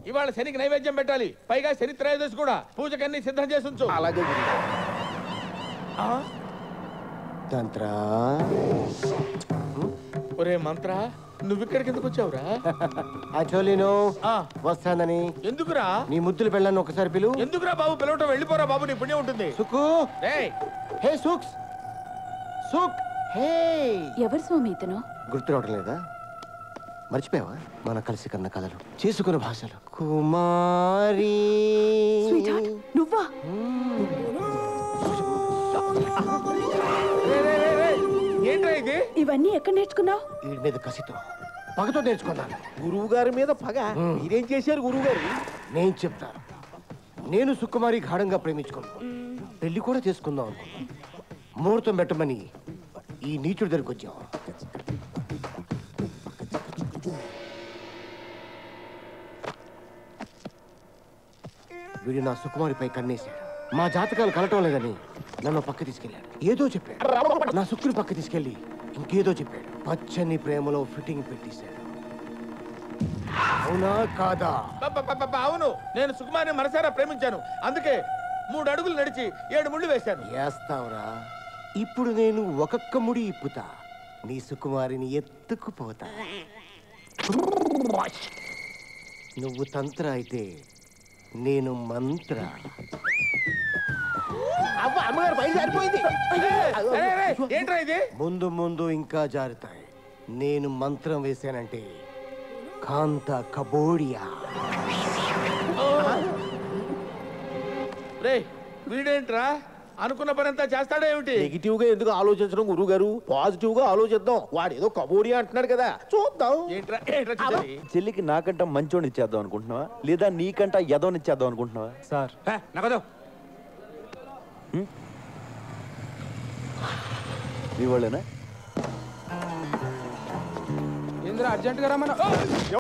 ఇవాళ శనికి నైవేద్యం పెట్టాలి పైగా శని త్రయోదశి కూడా పూజకన్నీ సిద్ధం చేసి ఉంచు అలాగే ఆ? తంత్ర ఒరే మంత్ర నువ్వు ఇక్కడికి ఎందుకు వచ్చావురా అచోలిను ఆ, వస్తానని ఎందుకురా నీ ముద్దులు పెళ్ళాను ఒకసారి పిలు ఎందుకురా బాబు పిలవటం వెళ్ళిపోరా బాబు నీ పుణ్యం ఉంటుంది సుకు రేయ్ హే సుక్స్ సుక్ హే ఎవరు స్వామి ఇతను గుర్తు రావడం లేదా మర్చిపోయావా మన కలిసి కన్న కలలు చేసుకున్న భాషలు కుమారి స్వీట్ హార్ట్ నువ్వా రేయ్, రేయ్, రేయ్, రేయ్. ఏంట్రా ఇది ఇవన్నీ ఎక్కడ నేర్చుకున్నావు వీడి మీద కసితో పగతో నేర్చుకున్నాను గురువు గారి మీద పగ మీరేం చేశారు గురువు గారు నేను చెప్తాను నేను సుకుమారి గాఢంగా ప్రేమించుకున్నాను పెళ్లి కూడా చేసుకుందాం అనుకున్నాను ముహూర్తం పెట్టమని ఈ నీచుడి దగ్గరికి వచ్చాం వీడు నా సుకుమారిపై కన్నేశాడు మా జాతకాలు కలటం లేదని నన్ను పక్క తీసుకెళ్ళాడు ఏదో చెప్పాడు నా సుక్కుని పక్క తీసుకెళ్ళి ఇంకేదో చెప్పాడు పచ్చని ప్రేమలో ఫిట్టింగ్ పెట్టేశాడు అవునా కాదా పప్ప, అవును నేను సుకుమారిని మనసారా ప్రేమించాను అందుకే మూడు అడుగులు నడిచి ఏడు ముళ్ళు వేశాను వేస్తావురా ఇప్పుడు నేను ఒక్కొక్క ముడి ఇప్పుతా నీ సుకుమారిని ఎత్తుకుపోతా నువ్వు తంత్ర అయితే నేను మంత్ర అవ్వ అమ్మగారు పైన సరిపోయింది రేయ్, రేయ్, ఏంట్రా ఇది ముందు ముందు ఇంకా జారుతాయి నేను మంత్రం వేశానంటే కాంత కబోడియా రే వీడేంట్రా అనుకున్న పని అంతా చేస్తాడా ఏమిటి నెగిటివ్ గా ఎందుకు ఆలోచించడం గురువు గారు పాజిటివ్ గా ఆలోచిద్దాం వాడు ఏదో కబోడి అంటున్నాడు కదా చూద్దాం ఏంట్రా ఏంట్రా చూసేది? చెల్లికి నాకంట మంచోని ఇచ్చేద్దాం అనుకుంటున్నావా లేదా నీకంట ఎదవని ఇచ్చేద్దాం అనుకుంటున్నావా సార్ నగదు మీ వాళ్ళేనా ఇంద్ర అర్జెంట్ గా రమ్మన్నా